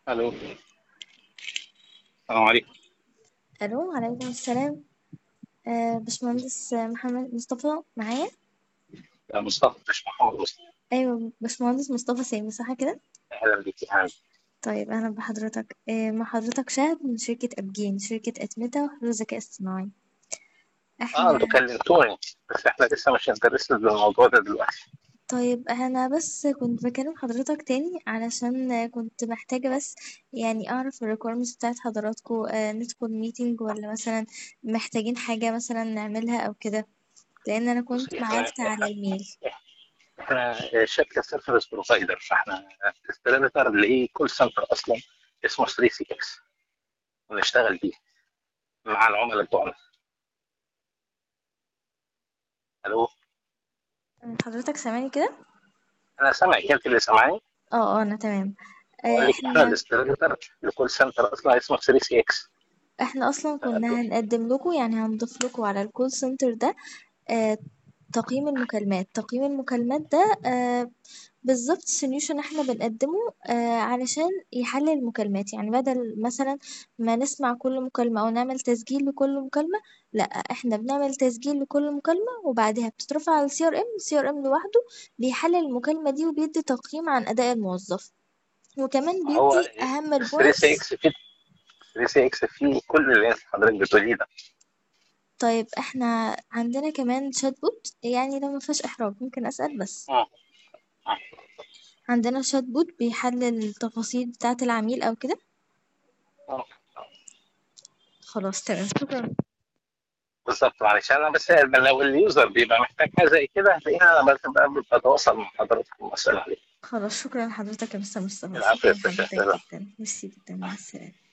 الو السلام عليكم الو عليكم السلام آه باشمهندس محمد مصطفى معايا يا مصطفى مش محمد مصطفى ايوه باشمهندس مصطفى سامي صح كده اهلا بك يا حبيبي طيب اهلا بحضرتك آه مع حضرتك شهد من شركة ابجين شركة اتمتة وحلول ذكاء اصطناعي اه احنا انتوا كلمتوني بس احنا لسه مش انترستد بالموضوع ده دلوقتي طيب انا بس كنت بكلم حضرتك تاني علشان كنت محتاجة بس يعني اعرف الريكويرمنتس بتاعت حضراتكم آه ندخل ميتنج ولا مثلا محتاجين حاجة مثلا نعملها او كده لان انا كنت بصي احنا بعت على احنا الميل احنا شركه سيرفيس بروفايدر فاحنا ديستريبيتور لايه كول سنتر اصلا اسمه 3 سي اكس ونشتغل بيه مع العملاء بتوعنا الو حضرتك سامعني كده انا سامعك انت اللي سامعاني اه اه انا تمام بقول آه، لك احنا احنا ديستريبيتور لكول سنتر اصلا اسمه 3 سي اكس احنا اصلا كنا هنقدم لكم يعني هنضيف لكم على الكول سنتر ده آه تقييم المكالمات تقييم المكالمات ده آه بالظبط سوليوشن احنا بنقدمه آه علشان يحلل المكالمات يعني بدل مثلا ما نسمع كل مكالمة او نعمل تسجيل لكل مكالمة لا احنا بنعمل تسجيل لكل مكالمة وبعدها بتترفع على السي ار ام السي ار ام لوحده بيحلل المكالمة دي وبيدي تقييم عن اداء الموظف وكمان هو بيدي اهم 3 سي البوينتس اكس فيه 3 سي اكس فيه كل اللي انت حضرتك بتقوليه ده طيب احنا عندنا كمان شات بوت يعني ده ما فيهاش احراج ممكن اسال بس اه اه عندنا شات بوت بيحلل التفاصيل بتاعه العميل او كده اه خلاص تمام شكرا بالظبط معلش انا بس لو اليوزر بيبقى محتاج حاجه زي كده هتلاقيها انا بس بقى بتواصل مع حضرتك واسال عليه خلاص شكرا لحضرتك يا مستر مصطفى العفو شكرا يا استاذ لحضرتك شهد. جدا ميرسي جدا مع السلامه